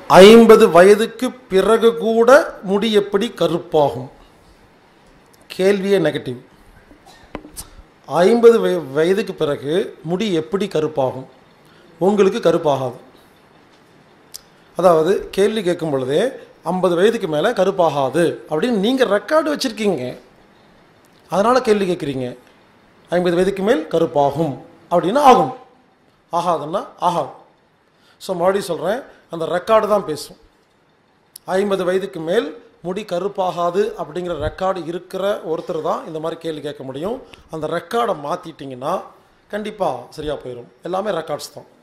ஐம்பது வயதுக்கு பிறகு கூட முடி எப்படி கருப்பாகும் கேள்வியே நெகட்டிவ் ஐம்பது வய வயதுக்கு பிறகு முடி எப்படி கருப்பாகும் உங்களுக்கு கருப்பாகாது அதாவது கேள்வி கேட்கும் பொழுதே ஐம்பது வயதுக்கு மேலே கருப்பாகாது அப்படின்னு நீங்கள் ரெக்கார்டு வச்சுருக்கீங்க அதனால் கேள்வி கேட்குறீங்க ஐம்பது வயதுக்கு மேல் கருப்பாகும் அப்படின்னா ஆகும் ஆகாதுன்னா ஆகாது ஸோ மறுபடியும் சொல்கிறேன் அந்த ரெக்கார்டு தான் பேசும் ஐம்பது வயதுக்கு மேல் முடி கருப்பாகாது அப்படிங்கிற ரெக்கார்டு இருக்கிற ஒருத்தர் தான் இந்த மாதிரி கேள்வி கேட்க முடியும் அந்த ரெக்கார்டை மாற்றிட்டிங்கன்னா கண்டிப்பாக சரியாக போயிடும் எல்லாமே ரெக்கார்ட்ஸ் தான்